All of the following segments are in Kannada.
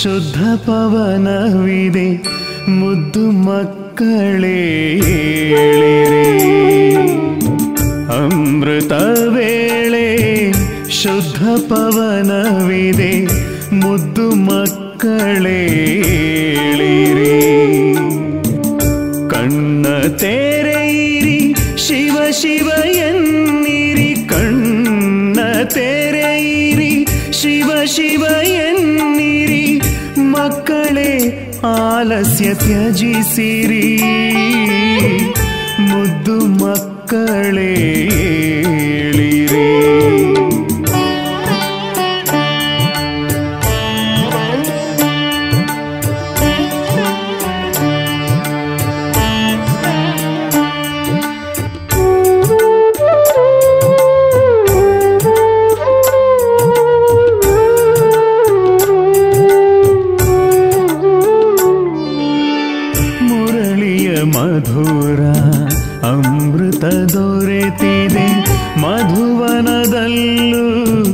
ಶುದ್ಧ ಪವನವಿದೆ ಮುದ್ದು ಮಕ್ಕಳೇ ಏಳಿರಿ ಅಮೃತ ವೇಳೆ ಶುದ್ಧ ಪವನವಿದೆ ಮುದ್ದು ಮಕ್ಕಳೇ ಏಳಿರಿ ಕಣ್ಣ ತೆರೆಯಿರಿ ಶಿವ ಶಿವ ಎನ್ನಿರಿ ಕಣ್ಣ ತೆರೆಯಿರಿ ಶಿವ ಶಿವ ಎನ್ನಿರಿ ಮಕ್ಕಳೇ ಆಲಸ್ಯ ತ್ಯಜಿಸಿರಿ ಮುದ್ದು ಮಕ್ಕಳೇ ಏಳಿರಿ ಮುರಳಿಯ ಮಧುರ ಅಮೃತ ದೊರೆತಿದೆ ಮಧುವನದಲ್ಲೂ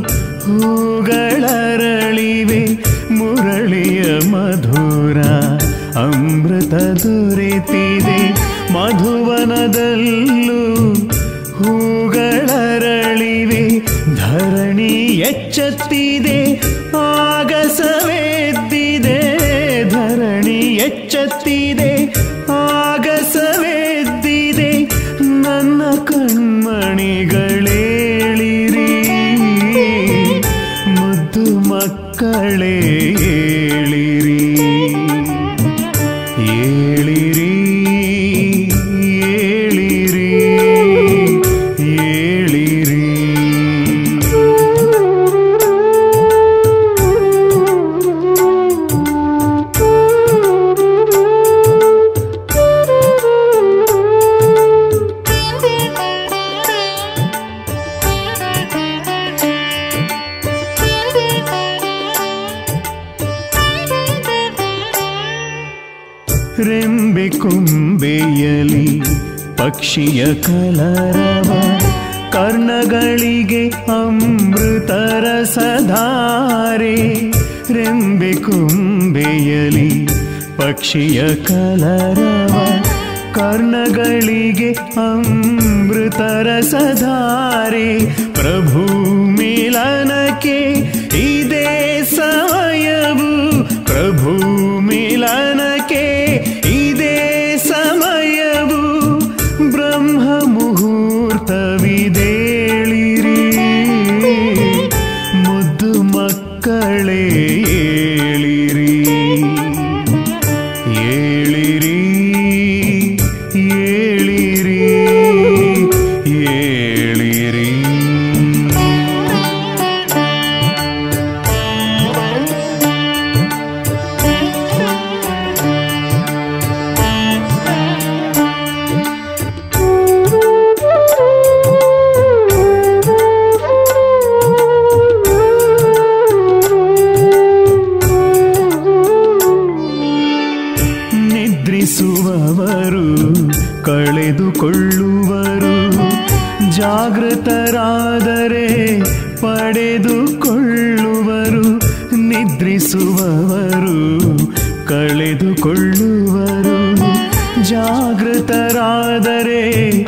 ಹೂಗಳರಳಿವೆ ಮುರಳಿಯ ಮಧುರ ಅಮೃತ ದೊರೆತಿದೆ ಮಧುವನದಲ್ಲೂ ಹೂಗಳರಳಿವೆ ಧರಣಿ ಎಚ್ಚತ್ತಿದೆ ಆಗಸವೆದ್ದಿದೆ ಧರಣಿ ಎಚ್ಚತ್ತಿದೆ ಆಗಸವೆದ್ದಿದೆ ನನ್ನ ಕಣ್ಮಣಿಗಳೇಳಿರಿ ಮುದ್ದು ಮಕ್ಕಳೇ ಏಳಿರಿ ಏಳಿರಿ ಏಳಿರಿ ಏಳಿರಿ ರೆಂಬೆ ಕೊಂಬೆಯಲಿ ಪಕ್ಷಿಯ ಕಲರವ ಕರ್ಣಗಳಿಗೆ ಅಮೃತರ ಸಧಾರೆ ರೆಂಬೆ ಕೊಂಬೆಯಲಿ ಪಕ್ಷಿಯ ಕಲರವ ಕರ್ಣಗಳಿಗೆ ಅಮೃತರ ಸಧಾರೆ ಪ್ರಭು ಮಿಲನಕ್ಕೆ ಇದೇ ಸಮಯವು ಪ್ರಭು ಮಿಲನಕ್ಕೆ ಇದೇ ಸಮಯವು ಬ್ರಹ್ಮ ಮುಹೂರ್ತವಿದೇಳಿರಿ ಮುದ್ದು ಮಕ್ಕಳೇ ಏಳಿರಿ ಏಳಿರಿ ಏಳಿರಿ ಏಳಿರಿ ನಿದ್ರಿಸುವವರು ಕಳೆದುಕೊಳ್ಳುವರು ಜಾಗೃತರಾದರೆ ಪಡೆದುಕೊಳ್ಳುವರು ನಿದ್ರಿಸುವವರು ಕಳೆದುಕೊಳ್ಳುವರು ಜಾಗೃತರಾದರೆ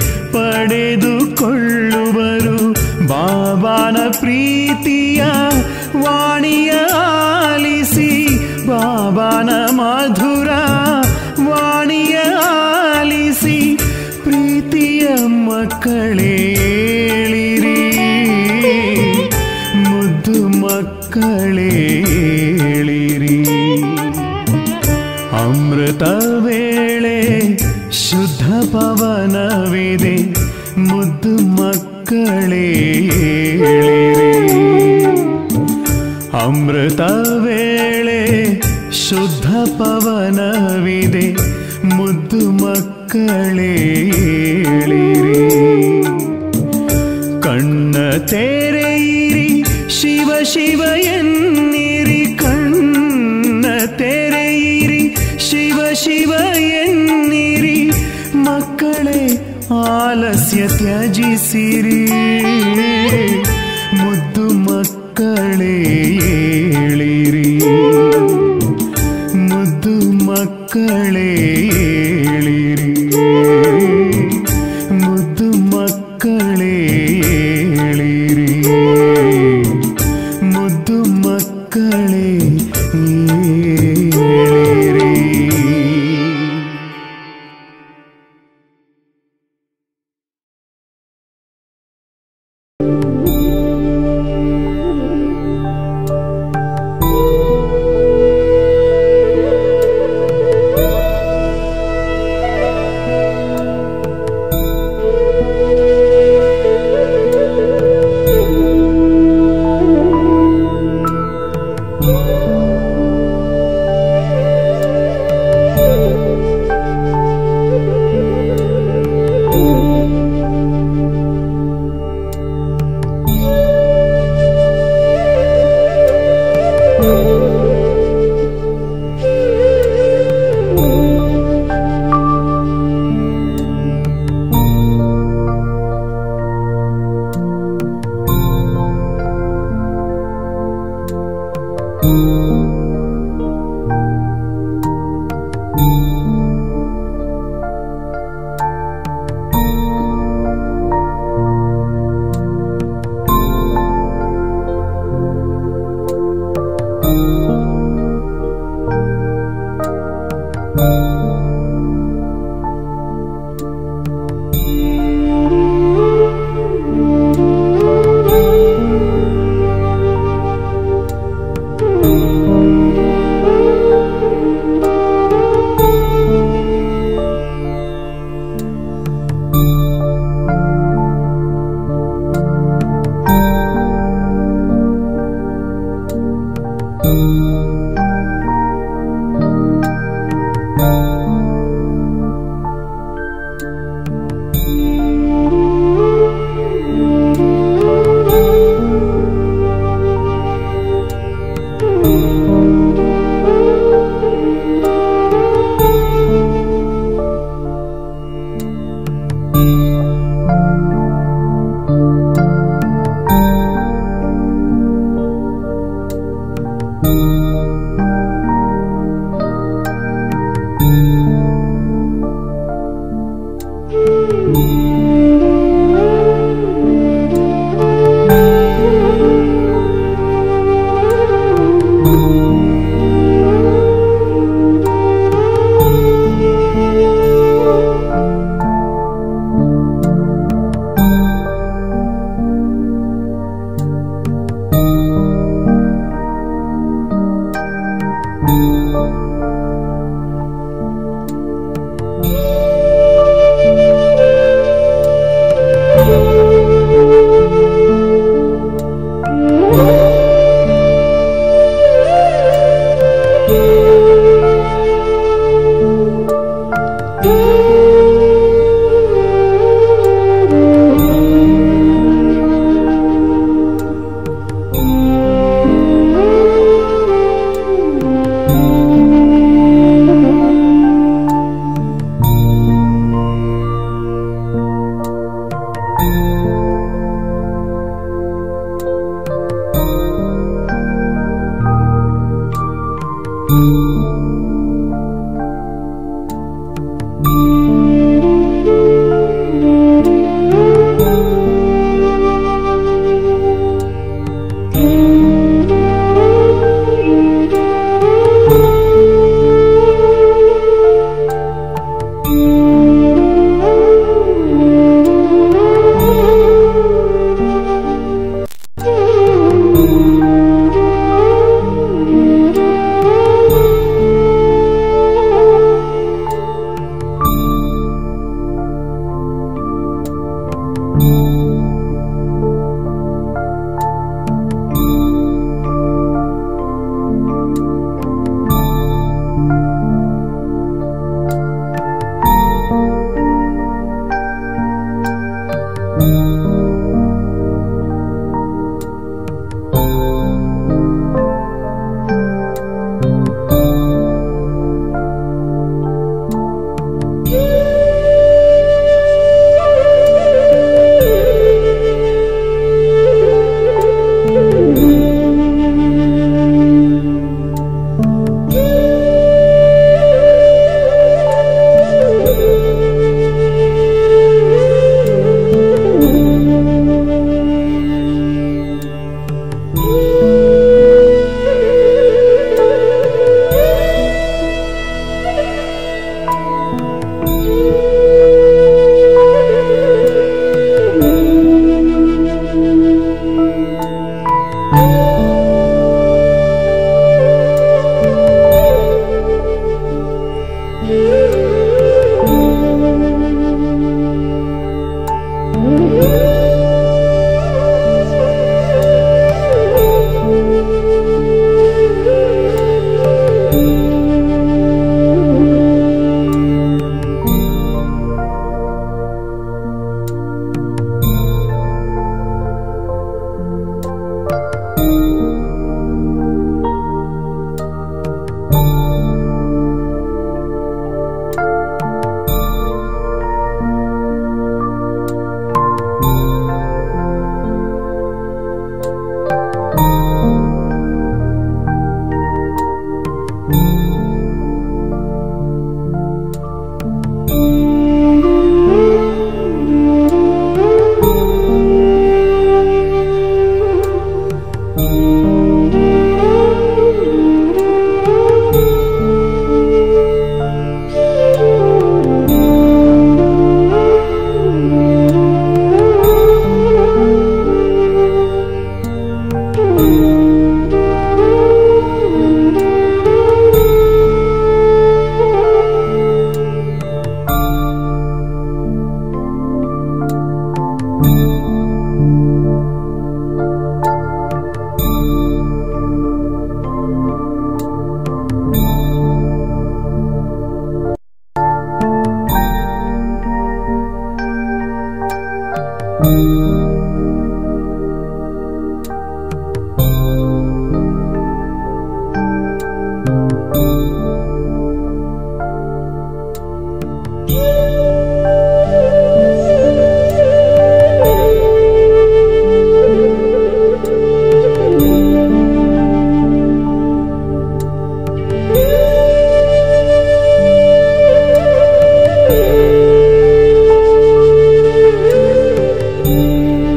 ಪಡೆದುಕೊಳ್ಳುವರು ಬಾಬಾನ ಪ್ರೀತಿಯ ವಾಣಿಯ ಆಲಿಸಿ ಬಾಬಾನ ಮಧುರ ವಾಣಿಯ ಆಲಿಸಿ ಪ್ರೀತಿಯ ಮಕ್ಕಳೇಳಿರಿ ಮುದ್ದು ಮಕ್ಕಳೇಳಿರಿ ಅಮೃತ ವೇಳೆ ಶುದ್ಧ ಪವನವಿದೆ ಮುದ್ದು ಮಕ್ಕಳೇಳಿರಿ ಅಮೃತ ವೇಳೆ ಶುದ್ಧ ಪವನವಿದೆ ಮುದ್ದು ಮಕ್ಕಳೇಳಿರಿ ಕಣ್ಣ ತೆರೆಯಿರಿ ಶಿವ ಶಿವ ಎನ್ನಿರಿ ಕಣ್ಣ ತೆರೆಯಿರಿ ಶಿವ ಶಿವ ಎನ್ನಿರಿ ಮಕ್ಕಳೇ ಆಲಸ್ಯ ತ್ಯಜಿಸಿರಿ ಮುದ್ದು ಮಕ್ಕಳೇ ಏಳಿರಿ ಮುದ್ದು ಮಕ್ಕಳೇ ಏಳಿರಿ ಮುದ್ದು ಮಕ್ಕಳೇ ಏಳಿರಿ Thank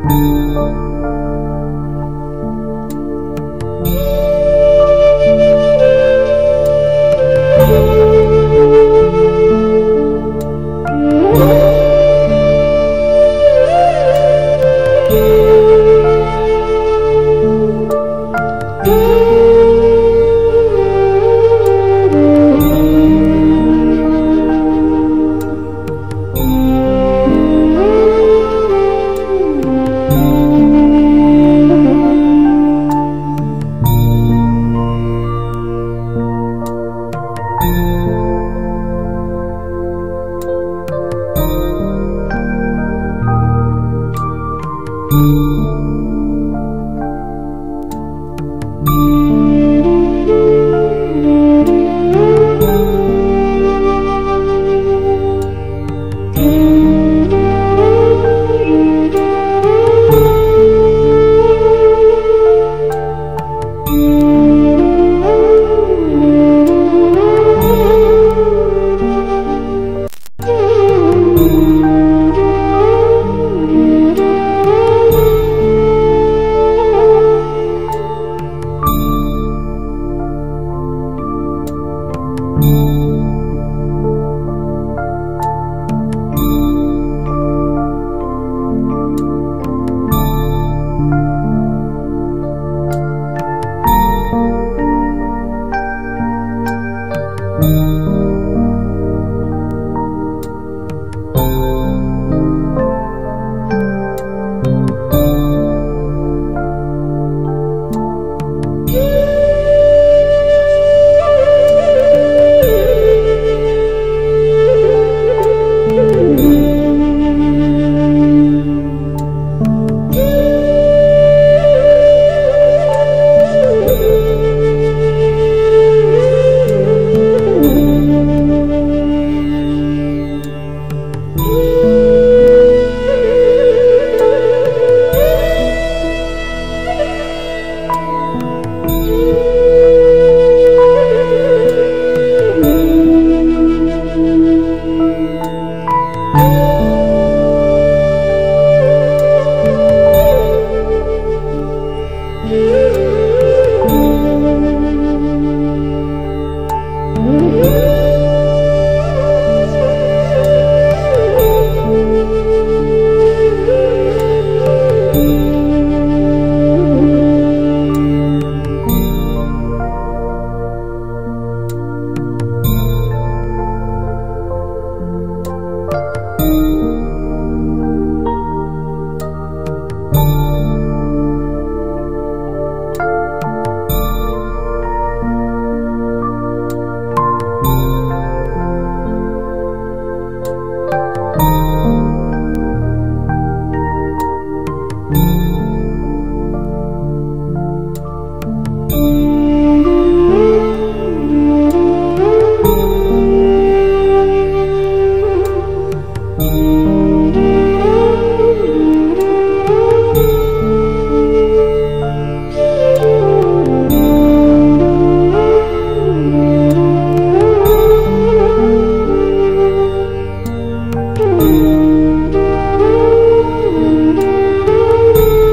Thank you.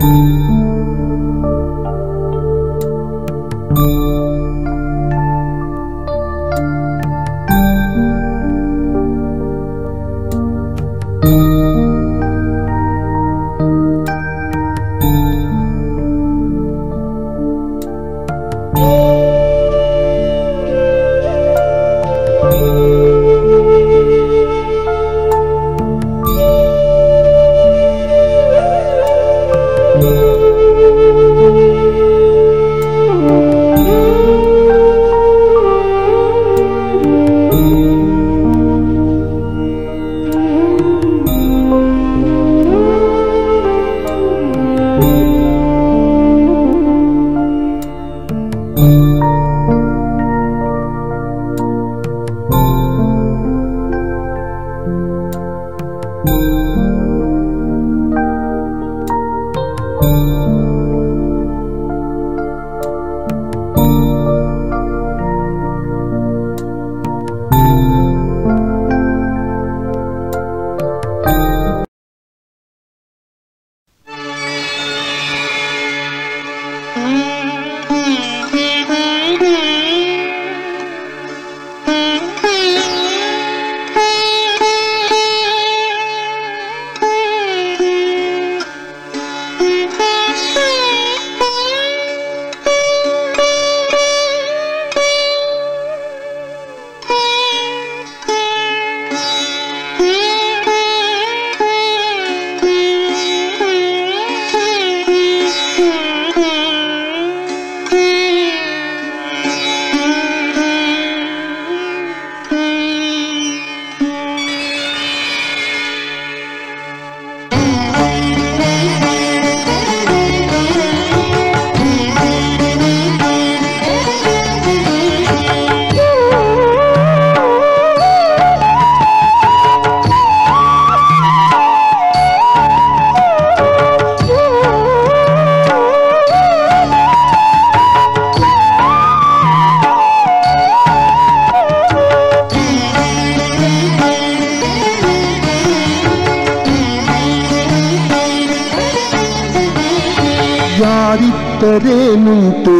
ಯಾರಿದ್ದರೇನುಂಟು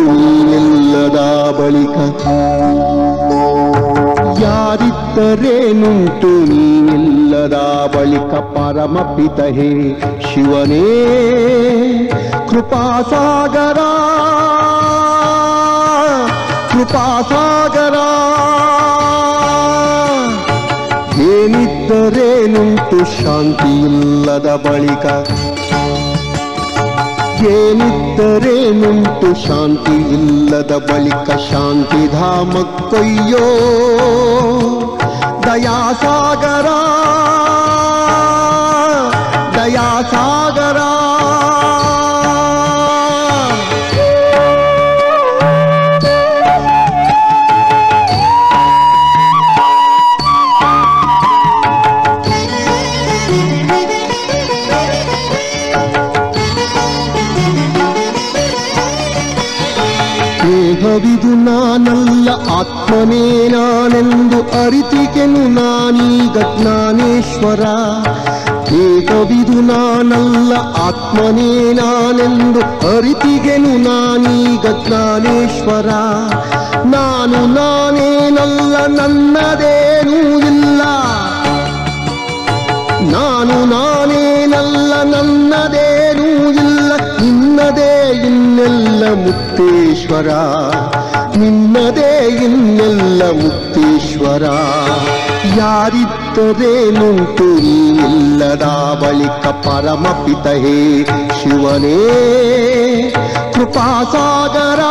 ಎಲ್ಲದ ಬಳಿಕ ಯಾರಿದ್ದರೇನುಂಟು ನೀನಿಲ್ಲದ ಬಳಿಕ ಪರಮಪಿತ ಹೇ ಶಿವನೇ ಕೃಪಾಸಾಗರ ಕೃಪಾಸಾಗರ ಏನಿದ್ದರೇನುಂಟು ಶಾಂತಿಯಿಲ್ಲದ ಬಳಿಕ ಏನಿದ್ದರೇನುಂಟು ಶಾಂತಿ ಇಲ್ಲದ ಬಳಿಕ ಶಾಂತಿಧಾಮ ಕೊಯ್ಯೋ ದಯಾಸಾಗರ ದಯಾಸಾಗರ ದೇಹವಿದು ನಾನಲ್ಲ ಆತ್ಮನೇ ನಾನೆಂದು ಅರಿತಿಗೆನು ನಾನೀಗ ಜ್ಞಾನೇಶ್ವರ ದೇಹವಿದು ನಾನಲ್ಲ ಆತ್ಮನೇ ನಾನೆಂದು ಅರಿತಿಗೆನು ನಾನೀಗ ಜ್ಞಾನೇಶ್ವರ ನಾನು ನಾನೇನಲ್ಲ ನನ್ನದೇನೂ ಇಲ್ಲ ನಾನು ನಾನೇನಲ್ಲ ನನ್ನದೇನೂ ಇಲ್ಲ ನಿನ್ನದೇ ಇನ್ನೆಲ್ಲ ಮುಕ್ತೇಶ್ವರ ನಿನ್ನದೇ ಇನ್ನೆಲ್ಲ ಮುಕ್ತೇಶ್ವರ ಯಾರಿದ್ದರೇನುಂಟು ನೀಲ್ಲದ ಬಳಿಕ ಪರಮಪಿತ ಹೇ ಶಿವನೇ ಕೃಪಾಸಾಗರ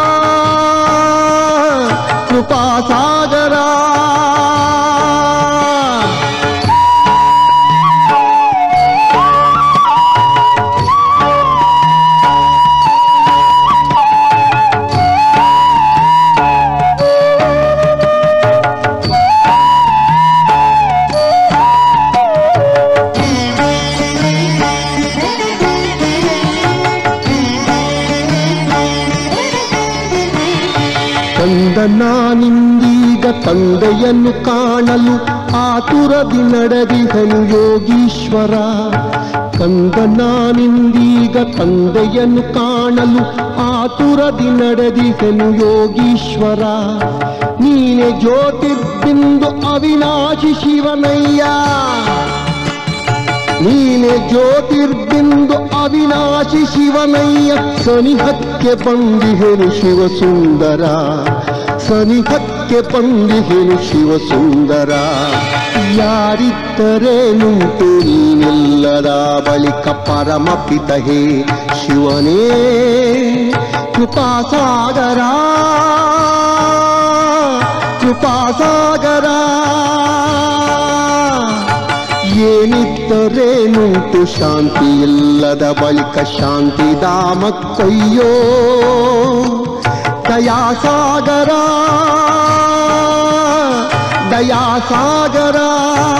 ಕೃಪಾಸಾಗರ ತಂದ ನಾನಿಂದೀಗ ತಂದೆಯನ್ನು ಕಾಣಲು ಆತುರದಿ ನಡೆದಿಹನು ಯೋಗೀಶ್ವರ ಕಂದ ನಾನಿಂದೀಗ ತಂದೆಯನ್ನು ಕಾಣಲು ಆತುರದಿ ನಡೆದಿಸೆನು ಯೋಗೀಶ್ವರ ನೀನೆ ಜ್ಯೋತಿರ್ಬಿಂದು ಅವಿನಾಶಿ ಶಿವನಯ್ಯ ನೀನೆ ಜ್ಯೋತಿರ್ಬಿಂದು ಅವಿನಾಶಿ ಶಿವನಯ್ಯ ಸನಿಹಕ್ಕೆ ಬಂದಿಹೆನು ಶಿವಸುಂದರ ಸನಿಹಕ್ಕೆ ಬಂದಿಹೆನು ಶಿವಸುಂದರ ಯಾರಿದ್ದರೇನುಂಟು ನೀನಿಲ್ಲದ ಬಳಿಕ ಪರಮಪಿತ ಹೇ ಶಿವನೇ ಕೃಪಾಸಾಗರ ಕೃಪಾಸಾಗರ ಏನಿದ್ದರೇನುಂಟು ಶಾಂತಿ ಇಲ್ಲದ ಬಳಿಕ ಶಾಂತಿಧಾಮ ಕೊಯ್ಯೋ ದಯಾಸಾಗರ ದಯಾಸಾಗರ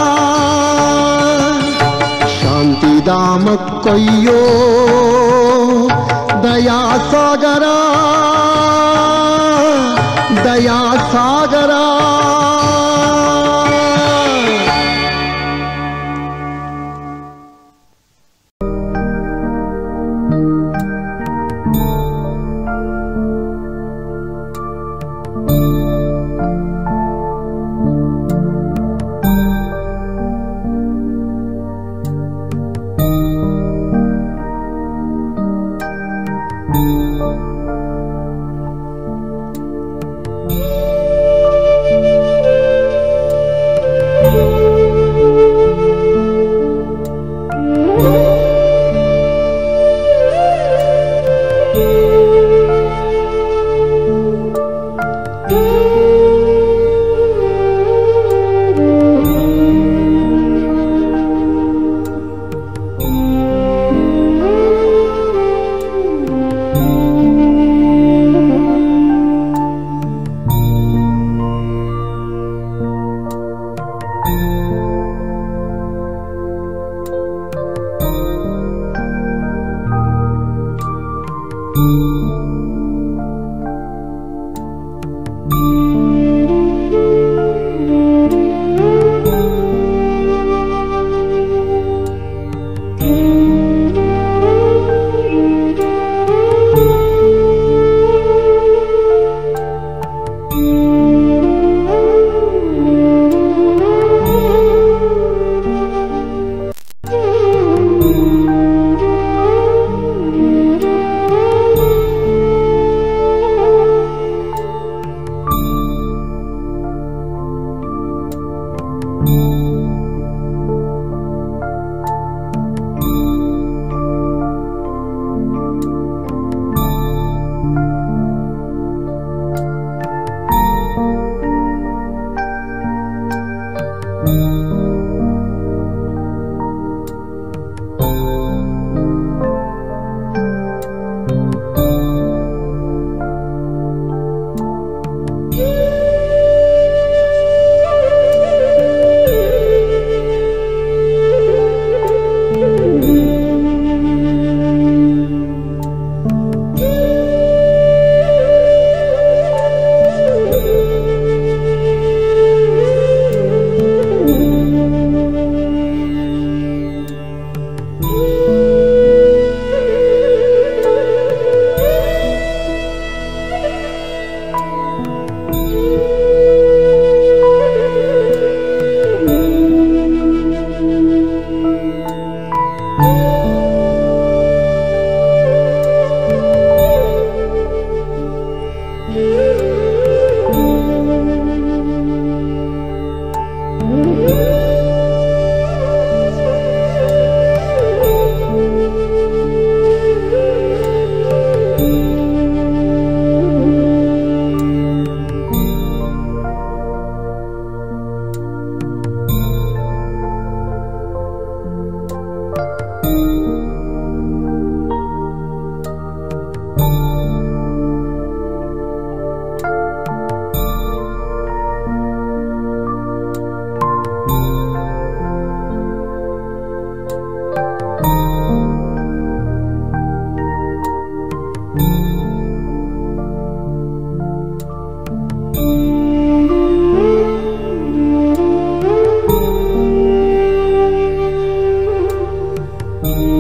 ಶಾಂತಿಧಾಮ ಕೊಯ್ಯೋ ದಯಾಸಾಗರ ದಯಾಸಾಗರ Thank you.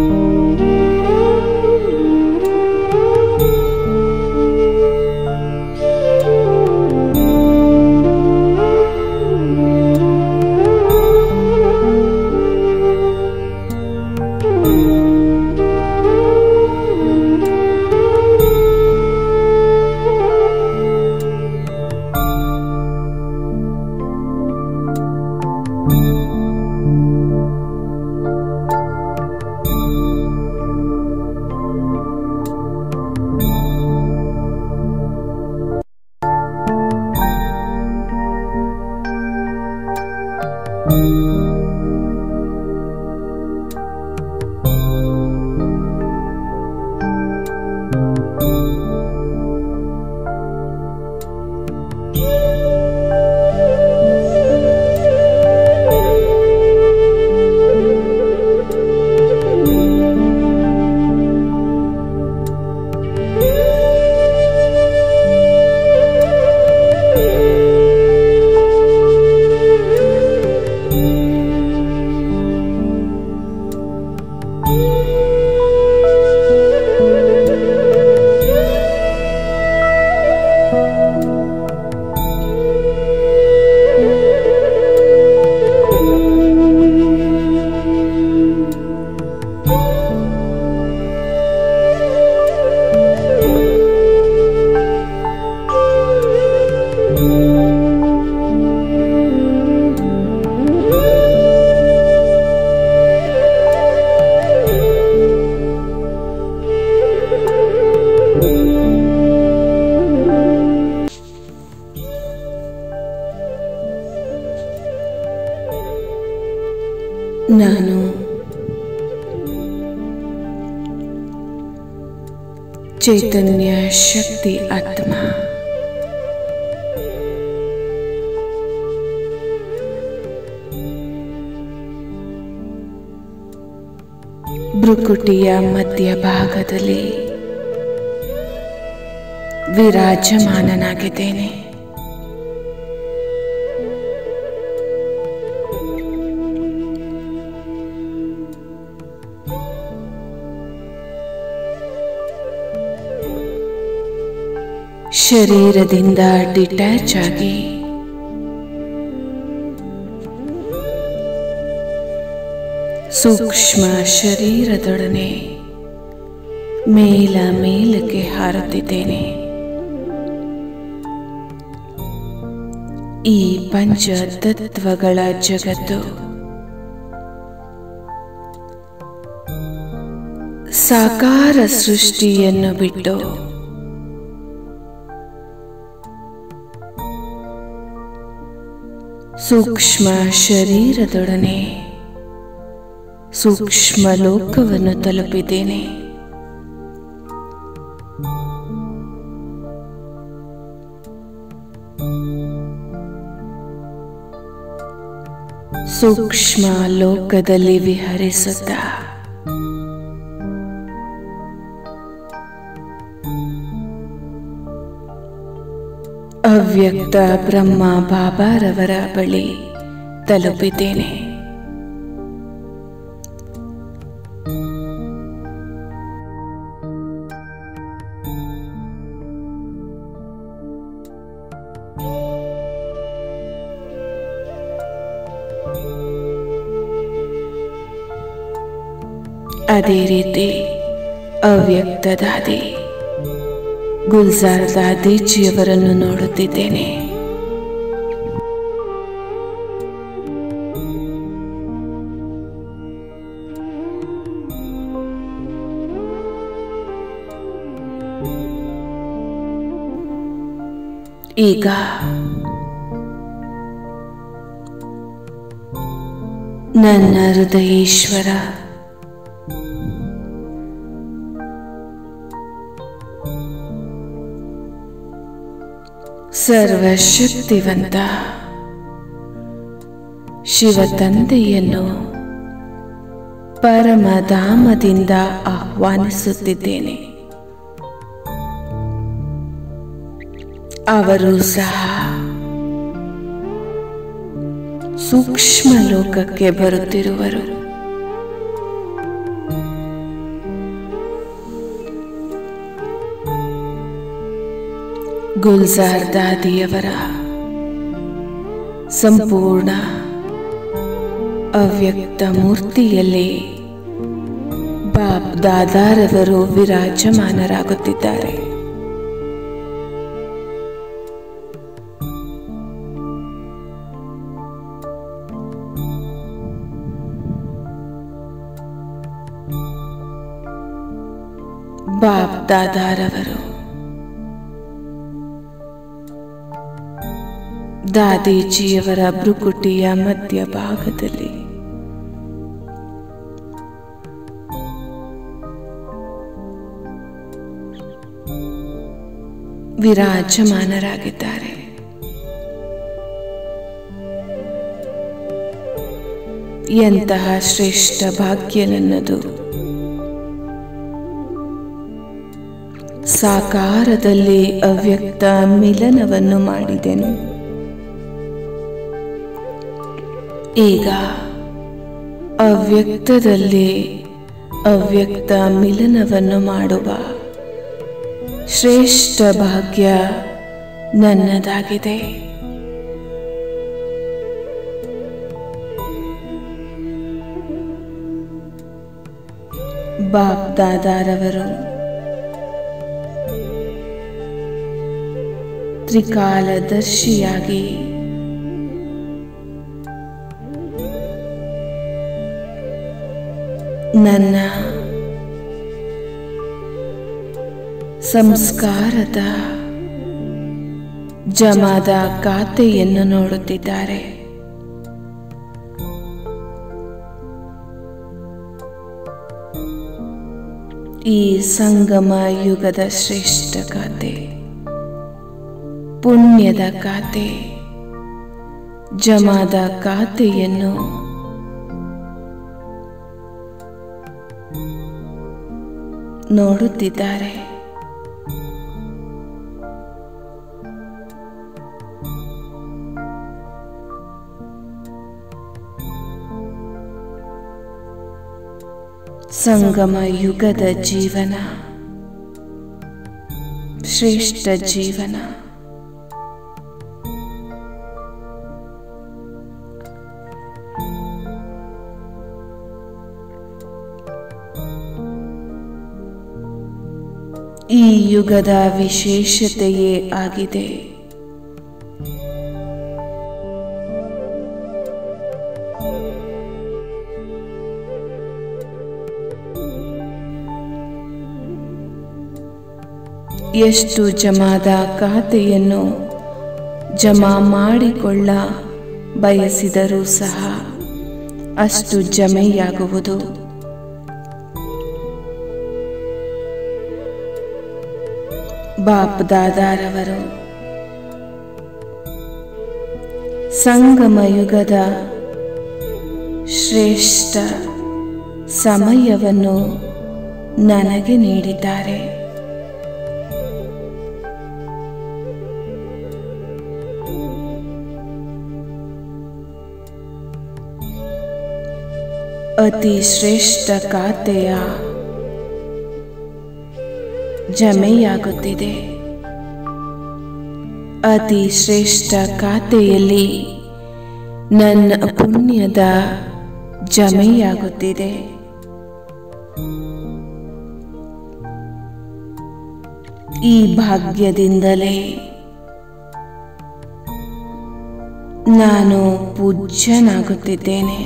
ನಾನು ಚೈತನ್ಯ ಶಕ್ತಿ ಆತ್ಮ ಭ್ರುಕುಟಿಯ ಮಧ್ಯಭಾಗದಲ್ಲಿ ವಿರಾಜಮಾನನಾಗಿದ್ದೇನೆ ಶರೀರದಿಂದ ಡಿಟ್ಯಾಚ್ ಆಗಿ ಸೂಕ್ಷ್ಮ ಶರೀರದೊಡನೆ ಮೇಲ ಮೇಲಕ್ಕೆ ಹಾರುತ್ತಿದ್ದೇನೆ ಈ ಪಂಚ ತತ್ವಗಳ ಜಗತ್ತು ಸಾಕಾರ ಸೃಷ್ಟಿಯನ್ನು ಬಿಟ್ಟು ಸೂಕ್ಷ್ಮ ಶರೀರದೊಡನೆ ಸೂಕ್ಷ್ಮ ಲೋಕವನ್ನು ತಲುಪಿದ್ದೇನೆ ಸೂಕ್ಷ್ಮ ಲೋಕದಲ್ಲಿ ವಿಹರಿಸುತ್ತ ಅವ್ಯಕ್ತ ಬ್ರಹ್ಮ ಬಾಬಾರವರ ಬಳಿ ತಲುಪಿದ್ದೇನೆ ಅದೇ ರೀತಿ ಅವ್ಯಕ್ತ ದಾದಿ ಗುಲ್ಜಾರ್ ದಾದೀಜಿಯವರನ್ನು ನೋಡುತ್ತಿದ್ದೇನೆ ಈಗ ನನ್ನ ಹೃದಯೇಶ್ವರ ಸರ್ವಶಕ್ತಿವಂತ ಶಿವತಂದೆಯನ್ನು ಪರಮಧಾಮದಿಂದ ಆಹ್ವಾನಿಸುತ್ತಿದ್ದೇನೆ ಅವರು ಸಹ ಸೂಕ್ಷ್ಮ ಲೋಕಕ್ಕೆ ಬರುತ್ತಿರುವರು ಗುಲ್ಜಾರ್ ದಾದಿಯವರ ಸಂಪೂರ್ಣ ಅವ್ಯಕ್ತ ಮೂರ್ತಿಯಲ್ಲಿ ಬಾಬ್ ದಾದಾರವರು ವಿರಾಜಮಾನರಾಗುತ್ತಿದ್ದಾರೆ ಬಾಬ್ ದಾದಾರವರು ದಾದೀಜಿಯವರ ಭ್ರುಕುಟಿಯ ಮಧ್ಯಭಾಗದಲ್ಲಿ ವಿರಾಜಮಾನರಾಗಿದ್ದಾರೆ ಎಂತಹ ಶ್ರೇಷ್ಠ ಭಾಗ್ಯ ನನ್ನದು ಸಾಕಾರದಲ್ಲಿ ಅವ್ಯಕ್ತ ಮಿಲನವನ್ನು ಮಾಡಿದೆನು ಈಗ ಅವ್ಯಕ್ತದಲ್ಲಿ ಅವ್ಯಕ್ತ ಮಿಲನವನ್ನು ಮಾಡುವ ಶ್ರೇಷ್ಠ ಭಾಗ್ಯ ನನ್ನದಾಗಿದೆ ಬಾಬ್ ದಾದಾರವರು ತ್ರಿಕಾಲದರ್ಶಿಯಾಗಿ ನನ್ನ ಸಂಸ್ಕಾರದ ಜಮಾದ ಖಾತೆಯನ್ನು ನೋಡುತ್ತಿದ್ದಾರೆ ಈ ಸಂಗಮ ಯುಗದ ಶ್ರೇಷ್ಠ ಖಾತೆ ಪುಣ್ಯದ ಖಾತೆ ಜಮಾದ ಖಾತೆಯನ್ನು ನೋಡುತ್ತಿದ್ದಾರೆ ಸಂಗಮ ಯುಗದ ಜೀವನ ಶ್ರೇಷ್ಠ ಜೀವನ ಈ ಯುಗದ ವಿಶೇಷತೆಯೇ ಆಗಿದೆ ಎಷ್ಟು ಜಮಾದ ಖಾತೆಯನ್ನು ಜಮಾ ಮಾಡಿಕೊಳ್ಳ ಬಯಸಿದರೂ ಸಹ ಅಷ್ಟು ಜಮೆಯಾಗುವುದು ಬಾಪ್ ದಾದಾರವರು ಸಂಗಮ ಯುಗದ ಶ್ರೇಷ್ಠ ಸಮಯವನ್ನು ನನಗೆ ನೀಡಿದ್ದಾರೆ ಅತಿ ಶ್ರೇಷ್ಠ ಖಾತೆಯ ಜಮೆಯಾಗುತ್ತಿದೆ ಅತಿ ಶ್ರೇಷ್ಠ ಖಾತೆಯಲ್ಲಿ ನನ್ನ ಪುಣ್ಯದ ಜಮೆಯಾಗುತ್ತಿದೆ ಈ ಭಾಗ್ಯದಿಂದಲೇ ನಾನು ಪೂಜ್ಯನಾಗುತ್ತಿದ್ದೇನೆ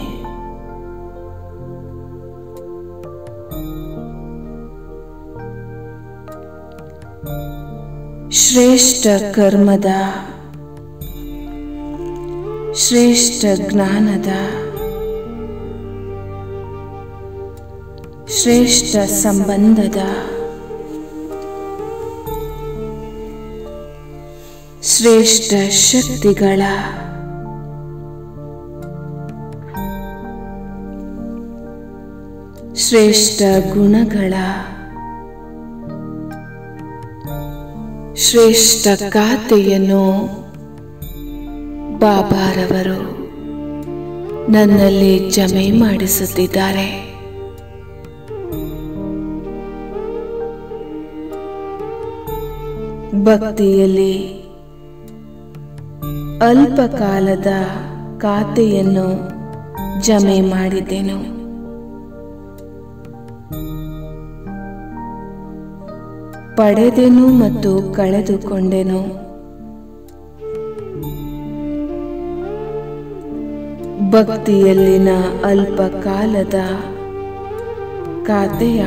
ಶ್ರೇಷ್ಠ ಕರ್ಮದ ಶ್ರೇಷ್ಠ ಜ್ಞಾನದ ಶ್ರೇಷ್ಠ ಸಂಬಂಧದ ಶ್ರೇಷ್ಠ ಶಕ್ತಿಗಳ ಶ್ರೇಷ್ಠ ಗುಣಗಳ ಶ್ರೇಷ್ಠ ಖಾತೆಯನ್ನು ಬಾಬಾರವರು ನನ್ನಲ್ಲಿ ಜಮೆ ಮಾಡಿಸುತ್ತಿದ್ದಾರೆ ಭಕ್ತಿಯಲ್ಲಿ ಅಲ್ಪ ಕಾಲದ ಖಾತೆಯನ್ನು ಜಮೆ ಮಾಡಿದ್ದೆನು ಪಡೆದೆನು ಮತ್ತು ಕಳೆದುಕೊಂಡೆನು ಭಕ್ತಿಯಲ್ಲಿನ ಅಲ್ಪ ಕಾಲದ ಖಾತೆಯ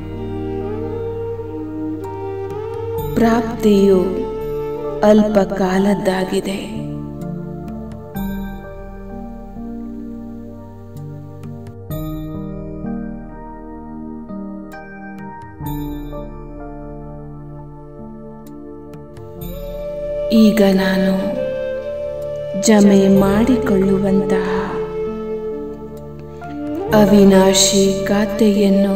ಪ್ರಾಪ್ತಿಯು ಅಲ್ಪ ಕಾಲದ್ದಾಗಿದೆ ಈಗ ನಾನು ಜಮೆ ಮಾಡಿಕೊಳ್ಳುವಂತಹ ಅವಿನಾಶಿ ಖಾತೆಯನ್ನು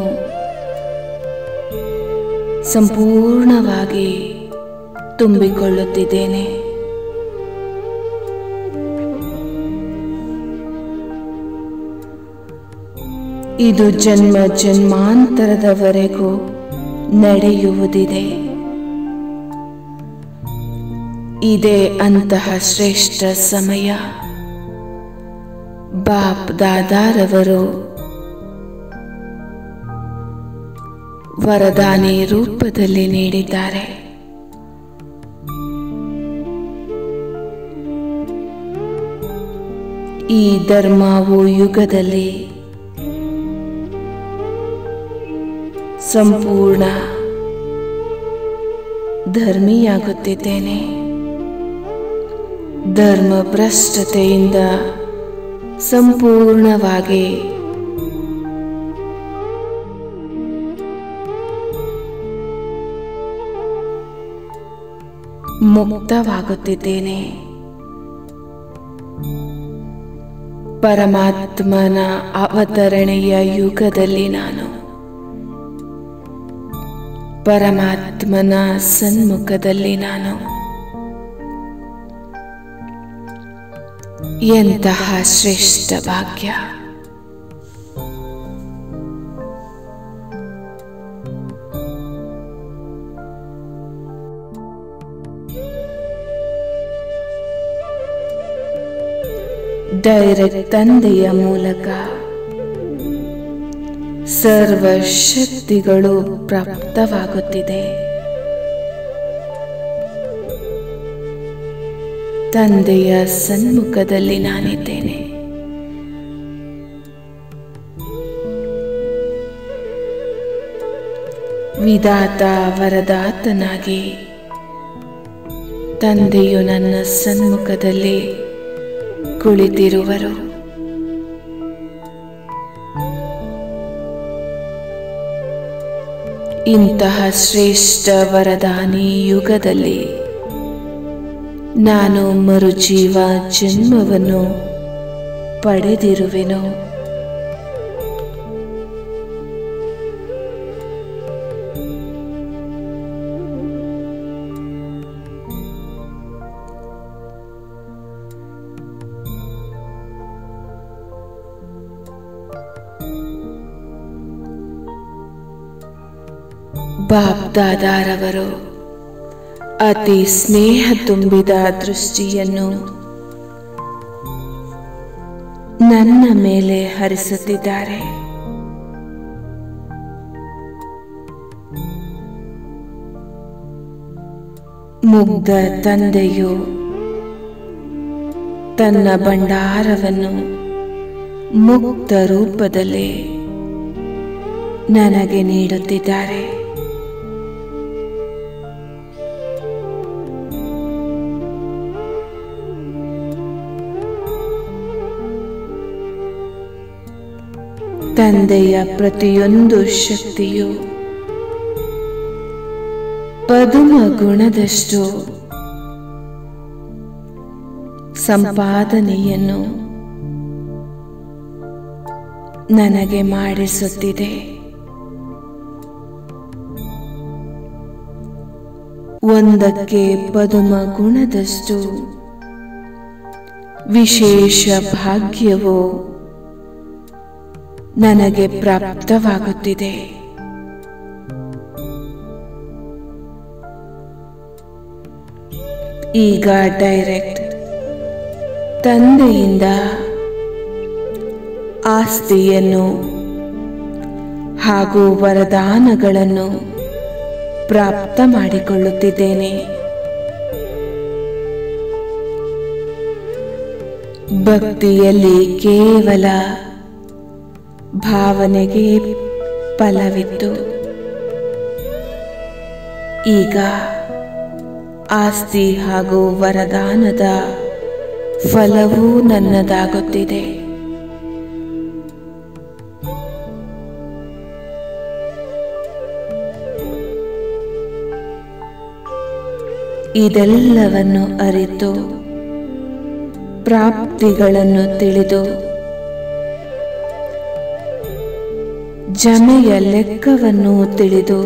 ಸಂಪೂರ್ಣವಾಗಿ ತುಂಬಿಕೊಳ್ಳುತ್ತಿದ್ದೇನೆ ಇದು ಜನ್ಮ ಜನ್ಮಾಂತರದವರೆಗೂ ನಡೆಯುವುದಿದೆ ಇದೇ ಅಂತಹ ಶ್ರೇಷ್ಠ ಸಮಯ ಬಾಪ್ ದಾದಾರವರು ವರದಾನಿ ರೂಪದಲ್ಲಿ ನೀಡಿದ್ದಾರೆ ಈ ಧರ್ಮವು ಯುಗದಲ್ಲಿ ಸಂಪೂರ್ಣ ಧರ್ಮಿಯಾಗುತ್ತಿದ್ದೇನೆ ಧರ್ಮ ಭ್ರಷ್ಟತೆಯಿಂದ ಸಂಪೂರ್ಣವಾಗಿ ಮುಕ್ತವಾಗುತ್ತಿದ್ದೇನೆ ಪರಮಾತ್ಮನ ಅವತರಣೆಯ ಯುಗದಲ್ಲಿ ನಾನು ಪರಮಾತ್ಮನ ಸನ್ಮುಖದಲ್ಲಿ ನಾನು ಎಂತಹ ಶ್ರೇಷ್ಠ ಭಾಗ್ಯ ಡೈರೆಕ್ಟ್ ತಂದೆಯ ಮೂಲಕ ಸರ್ವ ಶಕ್ತಿಗಳು ಪ್ರಾಪ್ತವಾಗುತ್ತಿದೆ ತಂದೆಯ ಸನ್ಮುಖದಲ್ಲಿ ನಾನಿದ್ದೇನೆ ವಿಧಾತ ವರದಾತನಾಗಿ ತಂದೆಯು ನನ್ನ ಸನ್ಮುಖದಲ್ಲಿ ಕುಳಿತಿರುವರು ಇಂತಹ ಶ್ರೇಷ್ಠ ವರದಾನಿ ಯುಗದಲ್ಲಿ ನಾನು ಮರುಜೀವ ಜನ್ಮವನ್ನು ಪಡೆದಿರುವೆನು ಬಾಬ್ದಾದಾರವರು ಅತಿ ಸ್ನೇಹ ತುಂಬಿದ ದೃಷ್ಟಿಯನ್ನು ನನ್ನ ಮೇಲೆ ಹರಿಸುತ್ತಿದ್ದಾರೆ ಮುಗ್ಧ ತಂದೆಯು ತನ್ನ ಭಂಡಾರವನ್ನು ಮುಕ್ತ ರೂಪದಲ್ಲಿ ನನಗೆ ನೀಡುತ್ತಿದ್ದಾರೆ ತಂದೆಯ ಪ್ರತಿಯೊಂದು ಶಕ್ತಿಯು ಪದುಮ ಗುಣದಷ್ಟು ಸಂಪಾದನೆಯನ್ನು ನನಗೆ ಮಾಡಿಸುತ್ತಿದೆ ಒಂದಕ್ಕೆ ಪದುಮ ಗುಣದಷ್ಟು ವಿಶೇಷ ಭಾಗ್ಯವು ನನಗೆ ಪ್ರಾಪ್ತವಾಗುತ್ತಿದೆ ಈಗ ಡೈರೆಕ್ಟ್ ತಂದೆಯಿಂದ ಆಸ್ತಿಯನ್ನು ಹಾಗೂ ವರದಾನಗಳನ್ನು ಪ್ರಾಪ್ತ ಮಾಡಿಕೊಳ್ಳುತ್ತಿದ್ದೇನೆ ಭಕ್ತಿಯಲ್ಲಿ ಕೇವಲ ಭಾವನೆಗೆ ಫಲವಿತ್ತು ಈಗ ಆಸ್ತಿ ಹಾಗೂ ವರದಾನದ ಫಲವೂ ನನ್ನದಾಗುತ್ತಿದೆ ಇದೆಲ್ಲವನ್ನು ಅರಿತು ಪ್ರಾಪ್ತಿಗಳನ್ನು ತಿಳಿದು ಜಮೆಯ ಲೆಕ್ಕವನ್ನು ತಿಳಿದು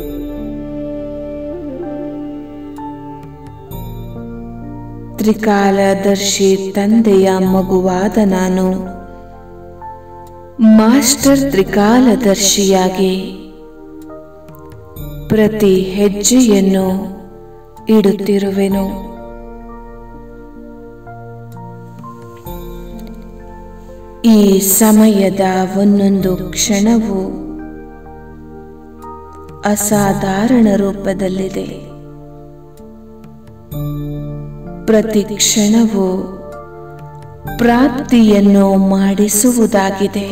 ತ್ರಿಕಾಲದರ್ಶಿ ತಂದೆಯ ಮಗುವಾದ ನಾನು ಮಾಸ್ಟರ್ ತ್ರಿಕಾಲದರ್ಶಿಯಾಗಿ ಪ್ರತಿ ಹೆಜ್ಜೆಯನ್ನು ಇಡುತ್ತಿರುವೆನು ಈ ಸಮಯದ ಒಂದೊಂದು ಕ್ಷಣವು ಅಸಾಧಾರಣ ರೂಪದಲ್ಲಿದೆ ಪ್ರತಿ ಕ್ಷಣವು ಪ್ರಾಪ್ತಿಯನ್ನು ಮಾಡಿಸುವುದಾಗಿದೆ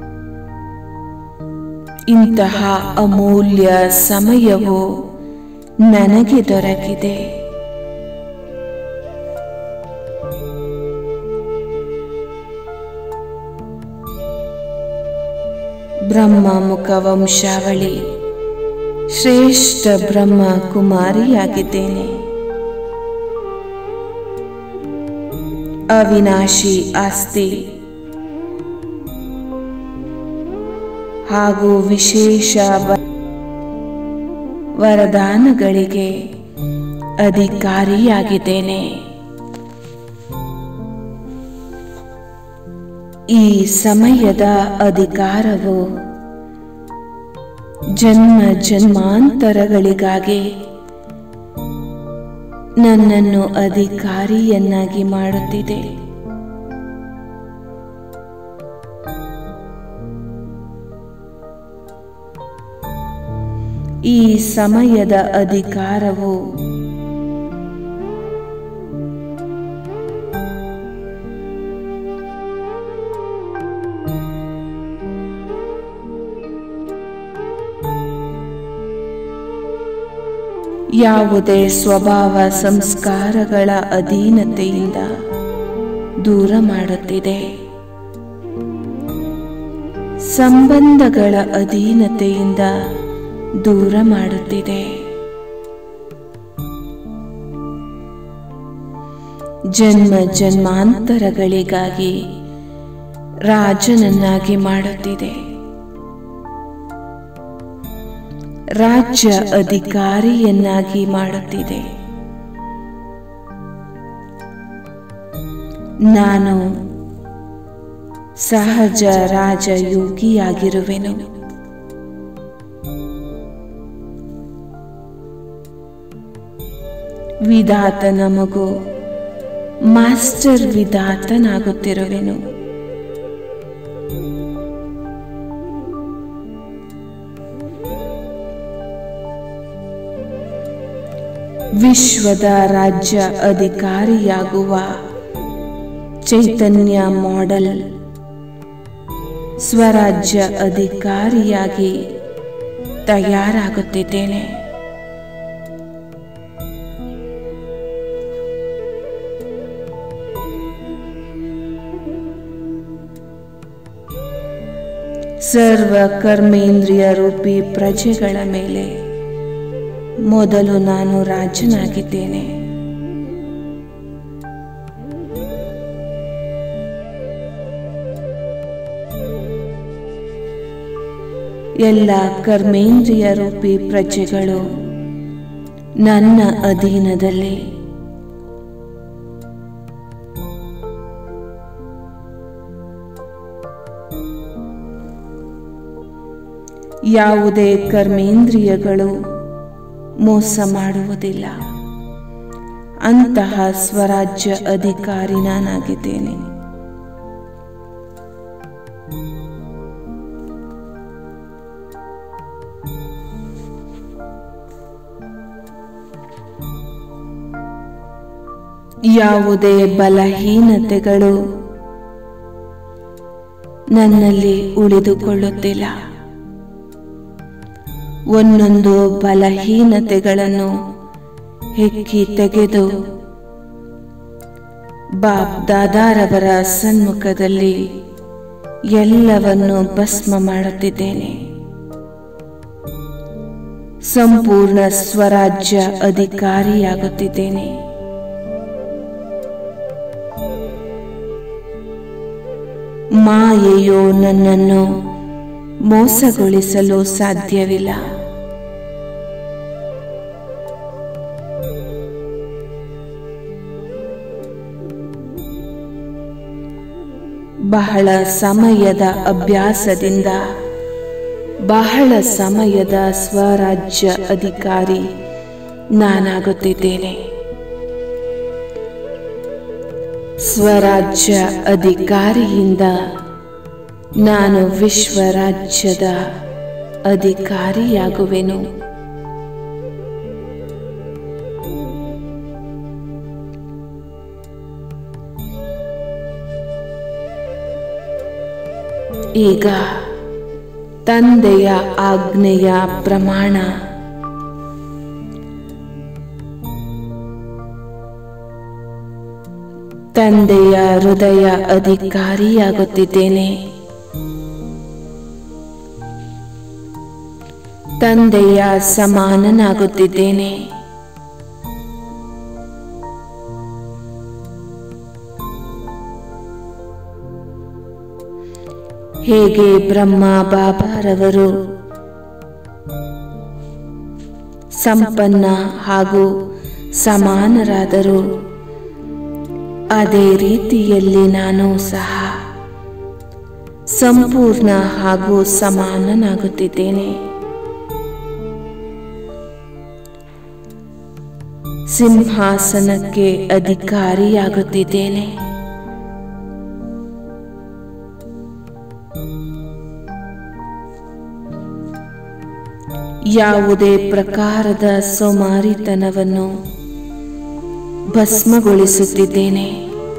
ಇಂತಹ ಅಮೂಲ್ಯ ಸಮಯವು ನನಗೆ ದೊರಕಿದೆ ಬ್ರಹ್ಮ ಮುಖ ವಂಶಾವಳಿ ಶ್ರೇಷ್ಠ ಬ್ರಹ್ಮ ಕುಮಾರಿಯಾಗಿದ್ದೇನೆ ಅವಿನಾಶಿ ಆಸ್ತಿ ಹಾಗೂ ವಿಶೇಷ ವ- ವರದಾನಗಳಿಗೆ ಅಧಿಕಾರಿಯಾಗಿದ್ದೇನೆ ಈ ಸಮಯದ ಅಧಿಕಾರವು ಜನ್ಮ ಜನ್ಮಾಂತರಗಳಿಗಾಗಿ ನನ್ನನ್ನು ಅಧಿಕಾರಿಯನ್ನಾಗಿ ಮಾಡುತ್ತಿದೆ ಈ ಸಮಯದ ಅಧಿಕಾರವು ಯಾವುದೇ ಸ್ವಭಾವ ಸಂಸ್ಕಾರಗಳ ಅಧೀನತೆಯಿಂದ ದೂರ ಮಾಡುತ್ತಿದೆ ಸಂಬಂಧಗಳ ಅಧೀನತೆಯಿಂದ ದೂರ ಮಾಡುತ್ತಿದೆ ಜನ್ಮ ಜನ್ಮಾಂತರಗಳಿಗಾಗಿ ರಾಜನನ್ನಾಗಿ ಮಾಡುತ್ತಿದೆ ರಾಜ್ಯ ಅಧಿಕಾರಿಯನ್ನಾಗಿ ಮಾಡುತ್ತಿದೆ ನಾನು ಸಹಜ ರಾಜಯೋಗಿಯಾಗಿರುವೆನು ವಿಧಾತನ ಮಗು ಮಾಸ್ಟರ್ ವಿಧಾತನಾಗುತ್ತಿರುವೆನು ವಿಶ್ವದ ರಾಜ್ಯ ಅಧಿಕಾರಿಯಾಗುವ ಚೈತನ್ಯ ಮಾಡೆಲ್ ಸ್ವರಾಜ್ಯ ಅಧಿಕಾರಿಯಾಗಿ ತಯಾರಾಗುತ್ತಿದ್ದೇನೆ ಸರ್ವ ಕರ್ಮೇಂದ್ರಿಯ ರೂಪಿ ಪ್ರಜೆಗಳ ಮೇಲೆ ಮೊದಲು ನಾನು ರಾಜನಾಗಿದ್ದೇನೆ ಎಲ್ಲ ಕರ್ಮೇಂದ್ರಿಯ ರೂಪಿ ಪ್ರಜೆಗಳು ನನ್ನ ಅಧೀನದಲ್ಲಿ ಯಾವುದೇ ಕರ್ಮೇಂದ್ರಿಯಗಳು ಮೋಸ ಮಾಡುವುದಿಲ್ಲ ಅಂತಹ ಸ್ವರಾಜ್ಯ ಅಧಿಕಾರಿ ನಾನಾಗಿದ್ದೇನೆ ಯಾವುದೇ ಬಲಹೀನತೆಗಳು ನನ್ನಲ್ಲಿ ಉಳಿದುಕೊಳ್ಳುತ್ತಿಲ್ಲ ಒಂದೊಂದು ಬಲಹೀನತೆಗಳನ್ನು ಹೆಕ್ಕಿ ತೆಗೆದು ಬಾಬ್ ದಾದಾರವರ ಸನ್ಮುಖದಲ್ಲಿ ಎಲ್ಲವನ್ನು ಭಸ್ಮ ಮಾಡುತ್ತಿದ್ದೇನೆ ಸಂಪೂರ್ಣ ಸ್ವರಾಜ್ಯ ಅಧಿಕಾರಿಯಾಗುತ್ತಿದ್ದೇನೆ ಮಾಯೆಯು ನನ್ನನ್ನು ಮೋಸಗೊಳಿಸಲು ಸಾಧ್ಯವಿಲ್ಲ ಬಹಳ ಸಮಯದ ಅಭ್ಯಾಸದಿಂದ ಬಹಳ ಸಮಯದ ಸ್ವರಾಜ್ಯ ಅಧಿಕಾರಿ ನಾನಾಗುತ್ತಿದ್ದೇನೆ ಸ್ವರಾಜ್ಯ ಅಧಿಕಾರಿಯಿಂದ ನಾನು ವಿಶ್ವ ರಾಜ್ಯದ ಅಧಿಕಾರಿಯಾಗುವೆನು ಈಗ ತಂದೆಯ ಆಜ್ಞೆಯ ಪ್ರಮಾಣ ತಂದೆಯ ಹೃದಯ ಅಧಿಕಾರಿಯಾಗುತ್ತಿದ್ದೇನೆ ತಂದೆಯ ಸಮಾನನಾಗುತ್ತಿದ್ದೇನೆ ಹೇಗೆ ಬ್ರಹ್ಮ ಬಾಬಾರವರು ಸಂಪನ್ನ ಹಾಗೂ ಸಮಾನರಾದರು ಅದೇ ರೀತಿಯಲ್ಲಿ ನಾನು ಸಹ ಸಂಪೂರ್ಣ ಹಾಗೂ ಸಮಾನನಾಗುತ್ತಿದ್ದೇನೆ ಸಿಂಹಾಸನಕ್ಕೆ ಅಧಿಕಾರಿಯಾಗುತ್ತಿದ್ದೇನೆ ಯಾವುದೇ ಪ್ರಕಾರದ ಸೋಮಾರಿತನವನ್ನು ಭಸ್ಮಗೊಳಿಸುತ್ತಿದ್ದೇನೆ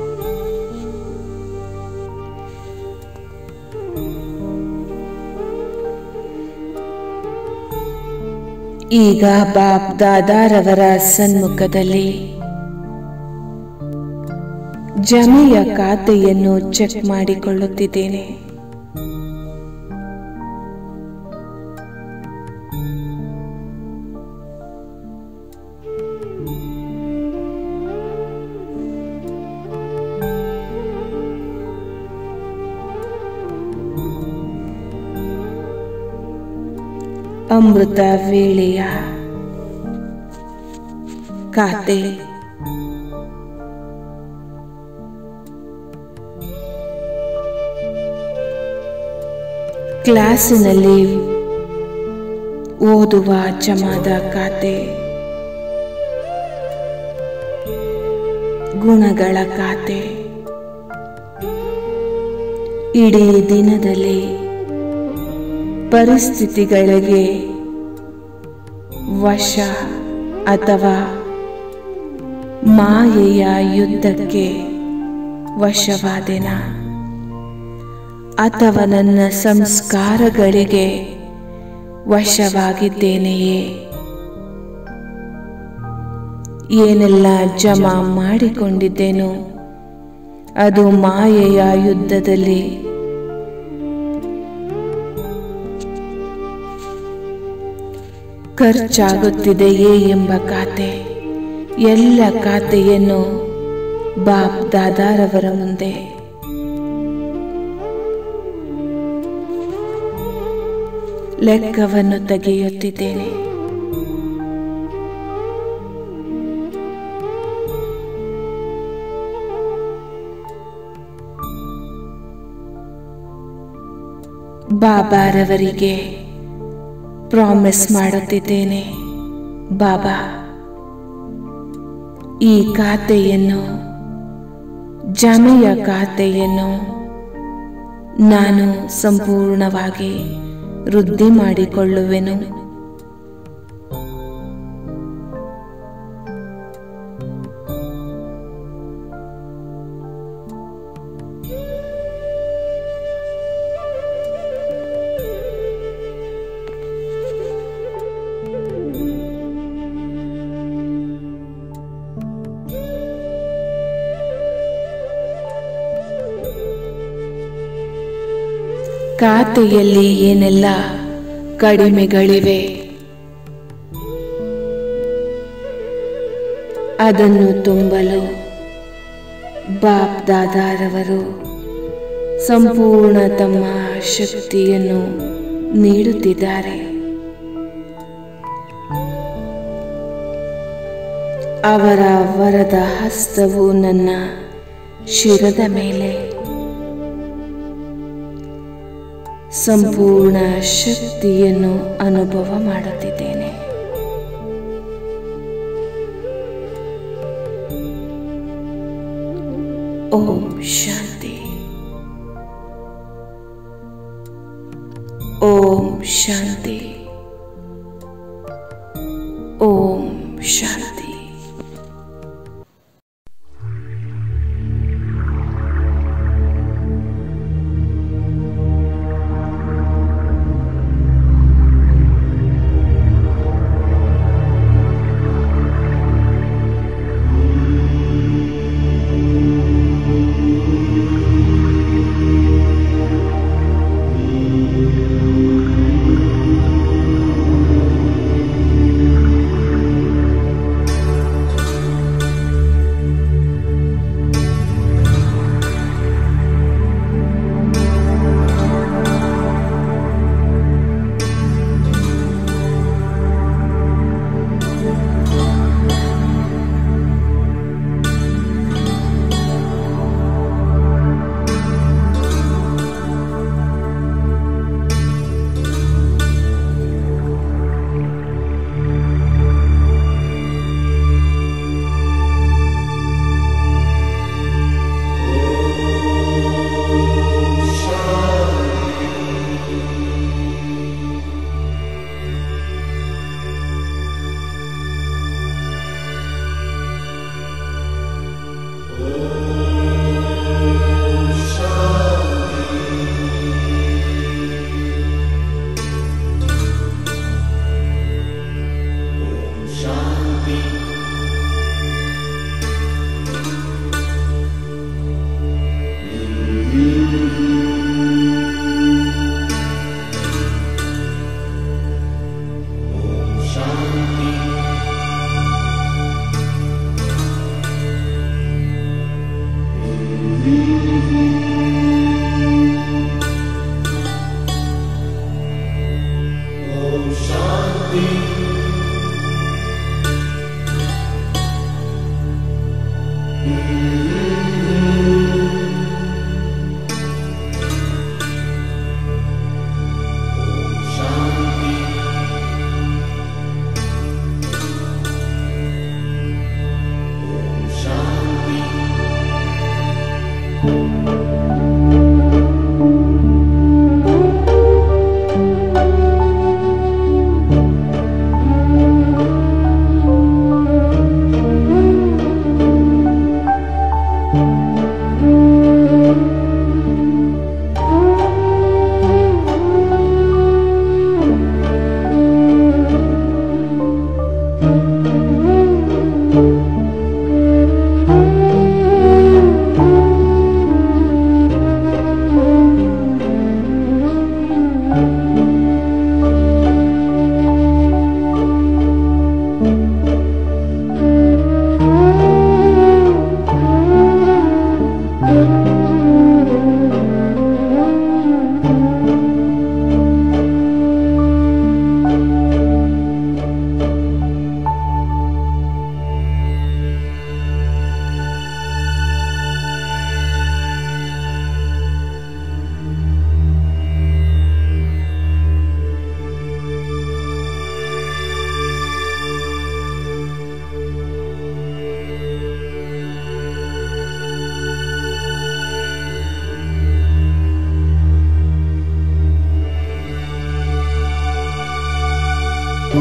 ಈಗ ಬಾಪ್ ದಾದಾರವರ ಸನ್ಮುಖದಲ್ಲಿ ಜಮೆಯ ಖಾತೆಯನ್ನು ಚೆಕ್ ಮಾಡಿಕೊಳ್ಳುತ್ತಿದ್ದೇನೆ ಅಮೃತ ವೇಳೆಯ ಖಾತೆ ಕ್ಲಾಸಿನಲ್ಲಿ ಓದುವ ಜಮಾದ ಖಾತೆ ಗುಣಗಳ ಖಾತೆ ಇಡೀ ದಿನದಲ್ಲಿ ಪರಿಸ್ಥಿತಿಗಳಿಗೆ ವಶ ಅಥವಾ ಮಾಯೆಯ ಯುದ್ಧಕ್ಕೆ ವಶವಾದೆನ ಅಥವಾ ನನ್ನ ಸಂಸ್ಕಾರಗಳಿಗೆ ವಶವಾಗಿದ್ದೇನೆಯೇ ಏನೆಲ್ಲ ಜಮಾ ಮಾಡಿಕೊಂಡಿದ್ದೇನೋ ಅದು ಮಾಯೆಯ ಯುದ್ಧದಲ್ಲಿ ಖರ್ಚಾಗುತ್ತಿದೆಯೇ ಎಂಬ ಖಾತೆ ಎಲ್ಲ ಖಾತೆಯನ್ನು ಬಾಪ್ ದಾದಾರವರ ಮುಂದೆ ಲೆಕ್ಕವನ್ನು ತೆಗೆಯುತ್ತಿದ್ದೇನೆ ಬಾಬಾರವರಿಗೆ ಪ್ರಾಮಿಸ್ ಮಾಡುತ್ತಿದ್ದೇನೆ ಬಾಬಾ ಈ ಖಾತೆಯನ್ನು ಜಮೆಯ ಖಾತೆಯನ್ನು ನಾನು ಸಂಪೂರ್ಣವಾಗಿ ವೃದ್ಧಿ ಮಾಡಿಕೊಳ್ಳುವೆನು ಖಾತೆಯಲ್ಲಿ ಏನೆಲ್ಲ ಕಡಿಮೆಗಳಿವೆ ಅದನ್ನು ತುಂಬಲು ಬಾಪ್ ದಾದಾರವರು ಸಂಪೂರ್ಣ ತಮ್ಮ ಶಕ್ತಿಯನ್ನು ನೀಡುತ್ತಿದ್ದಾರೆ ಅವರ ವರದ ಹಸ್ತವು ನನ್ನ ಶಿರದ ಮೇಲೆ ಸಂಪೂರ್ಣ ಶಕ್ತಿಯನ್ನು ಅನುಭವ ಮಾಡುತ್ತಿದ್ದೇನೆ ಓಂ ಶಾಂತಿ ಓಂ ಶಾಂತಿ ಓಂ ಶಾಂತಿ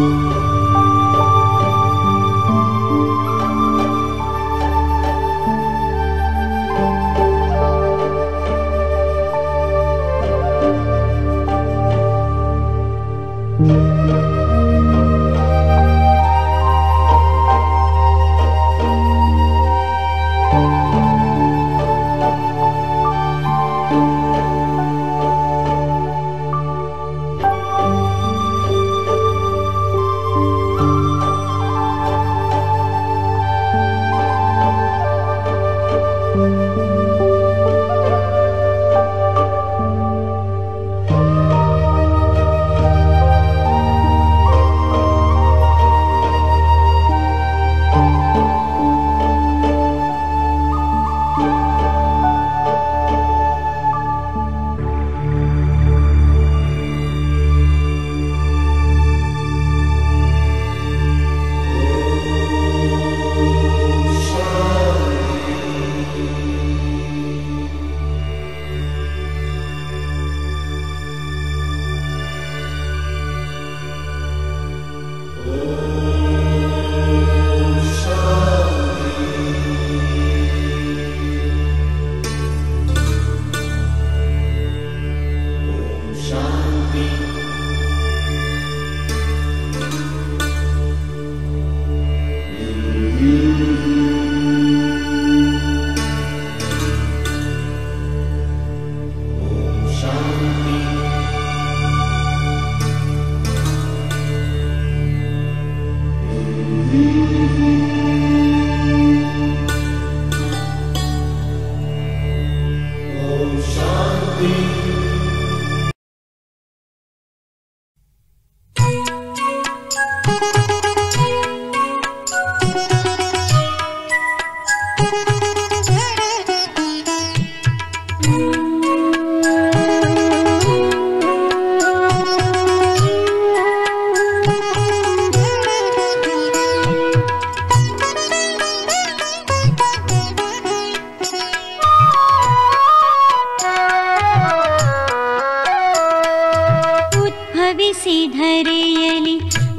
ಉದ್ಭವಿಸಿ ಧರೆಯಲಿ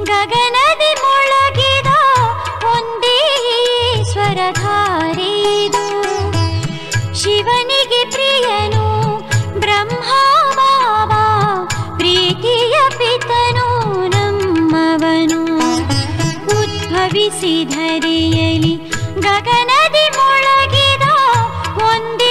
ಗಗನದಿ ಮೊಳಗಿದ ಒಂದೇ ಸ್ವರಧಾರಿದು ಶಿವನಿಗೆ ಪ್ರಿಯನು ಬ್ರಹ್ಮ ಬಾಬ ಪ್ರೀತಿಯ ಪಿತನು ನಮ್ಮವನು ಉದ್ಭವಿಸಿ ಧರೆಯಲಿ ಗಗನದಿ ಮೊಳಗಿದ ಒಂದೇ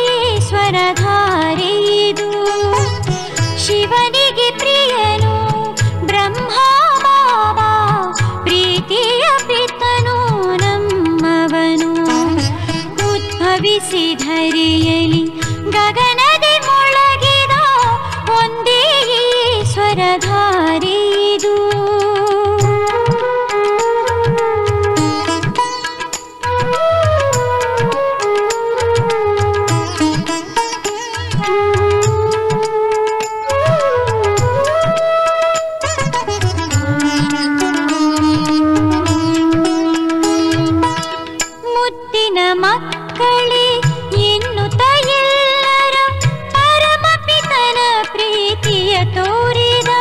ಸ್ವರಧಾರಿದು ಶಿವನಿಗೆ ಪ್ರಿಯನು ಬ್ರಹ್ಮ ಬಾಬ ಪ್ರೀತಿಯ ಪಿತನು ನಮ್ಮವನು ಉದ್ಭವಿಸಿ ಧರೆಯಲಿ ಗಗನದಿ ಮೊಳಗಿದ ಒಂದೇ ಸ್ವರಧಾರಿದು ಮುದ್ದಿನ ಮಕ್ಕಳೇ ಎನ್ನುತ್ತ ಎಲ್ಲರ ಪರಮಪಿತನ ಪ್ರೀತಿಯ ತೋರಿದ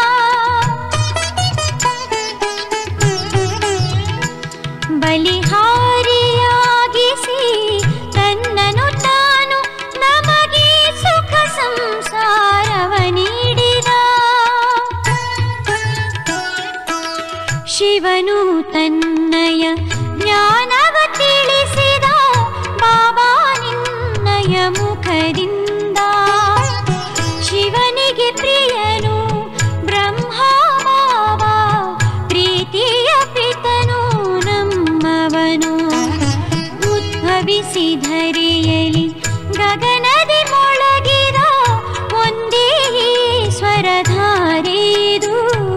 ಬಲಿಹಾರಿಯಾಗಿಸಿ ತನ್ನನು ತಾನು ನಮಗೆ ಸುಖ ಸಂಸಾರವ ನೀಡಿದ ಶಿವನು ತನ್ನಯ ಜ್ಞಾನವ ತಿಳಿಸಿದ ಬಾಬಾ ನಿನ್ನಯ ಮುಖದಿಂದ ಶಿವನಿಗೆ ಪ್ರಿಯನು ಬ್ರಹ್ಮ ಬಾಬಾ ಪ್ರೀತಿಯ ಪಿತನು ನಮ್ಮವನು ಉದ್ಭವಿಸಿ ಧರೆಯಲಿ ಗಗನದಿ ಮೊಳಗಿದ ಒಂದೇ ಸ್ವರಧಾರಿದು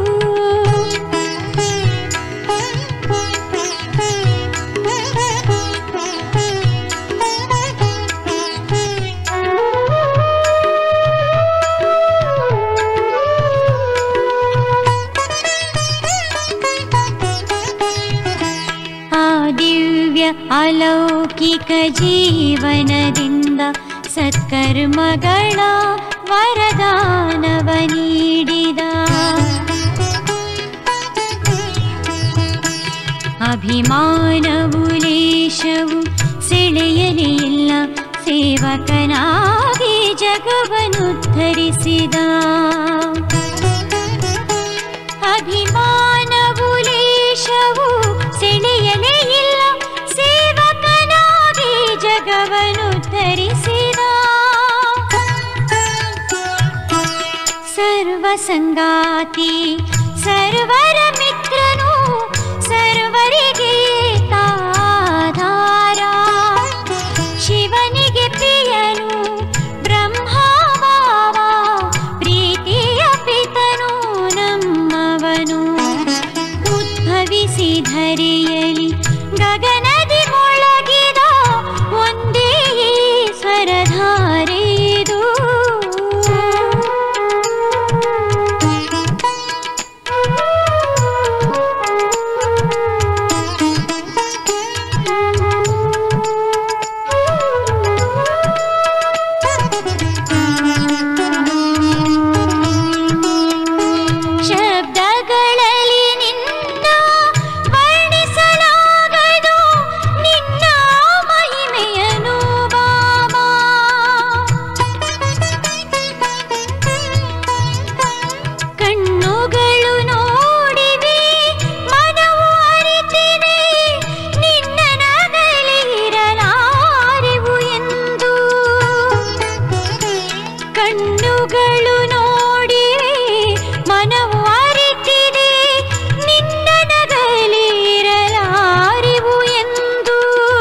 ಆ ದಿವ್ಯ ಅಲೌಕಿಕ ಜೀವನದಿಂದ ಸತ್ಕರ್ಮಗಳ ವರದಾನವ ನೀಡಿದ ಅಭಿಮಾನವು ಲೇಶವು ಸೆಳೆಯಲೇ ಇಲ್ಲ ಸೇವಕನಾಗಿ ಜಗವನ್ನು ಧರಿಸಿದ ಅಭಿಮಾನವು ಲೇಶವು ಸೆಳೆಯಲೇ ಇಲ್ಲ ಸೇವಕನಾಗಿ ಜಗವನ್ನು ಧರಿಸಿದ ಸರ್ವ ಸಂಗಾತಿ ಸರ್ವರ ಮಿತ್ರನು ಸರ್ವರಿಗೆ ತಾಧಾರ ಶಿವನಿಗೆ ಪ್ರಿಯನು ಬ್ರಹ್ಮವಾವ ಪ್ರೀತಿಯ ಪಿತನು ನಮ್ಮವನು ಉದ್ಭವಿಸಿ ಧರೆಯಲಿ ಗಗನದಿ ಮೊಳಗಿದ ಒಂದೇ ಸ್ವರಧಾರೆ ಇದು ಶಬ್ದಗಳಲ್ಲಿ ನಿನ್ನ ವರ್ಣಿಸಲಾಗದು ನಿನ್ನ ಮಹಿಮೆಯನು ಬಾಬಾ ಕಣ್ಣುಗಳು ನೋಡಿವೆ ಮನವು ಅರಿತಿದೆ ನಿನ್ನ ನಗಲಿರಲಾರೆವು ಎಂದು ಕಣ್ಣುಗಳು ನೋಡಿವೆ ಮನವು ಅರಿತಿದೆ ನಿನ್ನ ನಗಲಿರಲಾರೆವು ಎಂದು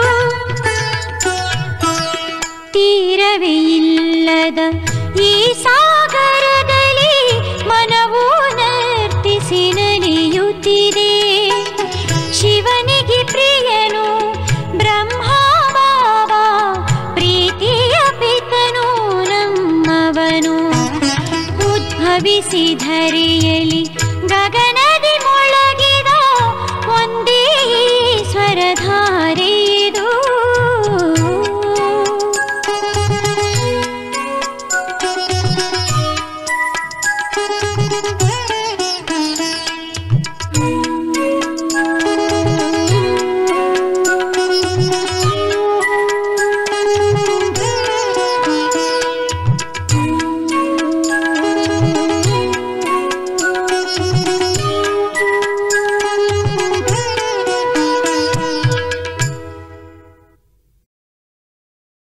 ತೀರವೇ ಇಲ್ಲದ ಈ ಸಾಗರದಲ್ಲಿ ಮನವು ನರ್ತಿಸಿ ನಲಿಯುತ್ತಿದೆ ಶಿವನಿಗೆ ಪ್ರಿಯನು ಬ್ರಹ್ಮವಾವ ಪ್ರೀತಿಯ ಪಿತನು ನಮ್ಮವನು ಉದ್ಭವಿಸಿ ಧರೆಯಲಿ